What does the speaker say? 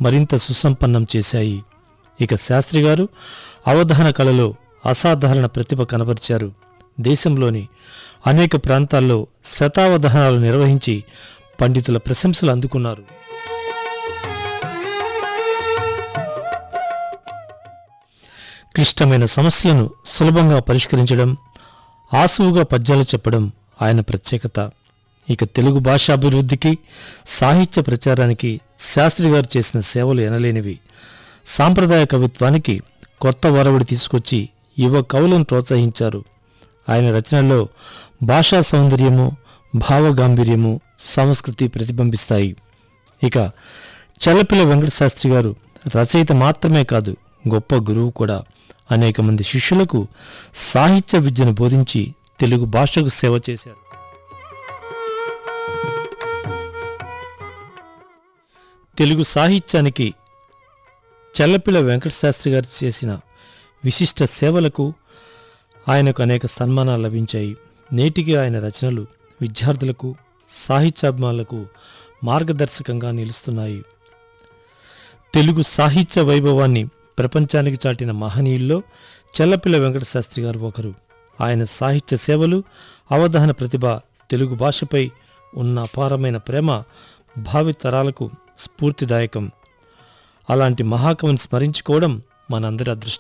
మరింత సుసంపన్నం చేశాయి ఇక శాస్త్రి గారు అవధాన కళలో అసాధారణ ప్రతిభ కనబరిచారు దేశంలోని అనేక ప్రాంతాల్లో శతావధానాలు నిర్వహించి పండితుల ప్రశంసలు అందుకున్నారు క్లిష్టమైన సమస్యలను సులభంగా పరిష్కరించడం ఆసువుగా పద్యాలు చెప్పడం ఆయన ప్రత్యేకత ఇక తెలుగు భాష అభివృద్ధికి సాహిత్య ప్రచారానికి శాస్త్రి గారు చేసిన సేవలు ఎనలేనివి సాంప్రదాయ కవిత్వానికి కొత్త వరవడి తీసుకొచ్చి యువ కవులను ప్రోత్సహించారు ఆయన రచనల్లో భాషా సౌందర్యము భావగాంభీర్యము సంస్కృతి ప్రతిబింబిస్తాయి ఇక చల్లపిల్ల వెంకట శాస్త్రి గారు రచయిత మాత్రమే కాదు గొప్ప గురువు కూడా అనేక మంది శిష్యులకు సాహిత్య విద్యను బోధించి తెలుగు భాషకు సేవ చేశారు తెలుగు సాహిత్యానికి చల్లపిల్ల వెంకట శాస్త్రి గారు చేసిన విశిష్ట సేవలకు ఆయనకు అనేక సన్మానాలు లభించాయి నేటికి ఆయన రచనలు విద్యార్థులకు సాహిత్యాభిమానులకు మార్గదర్శకంగా నిలుస్తున్నాయి తెలుగు సాహిత్య వైభవాన్ని ప్రపంచానికి చాటిన మహనీయుల్లో చెల్లపిల్ల వెంకట శాస్త్రి గారు ఒకరు ఆయన సాహిత్య సేవలు అవధాన ప్రతిభ తెలుగు భాషపై ఉన్న అపారమైన ప్రేమ భావి తరాలకు స్ఫూర్తిదాయకం అలాంటి మహాకవిని స్మరించుకోవడం మనందరి అదృష్టం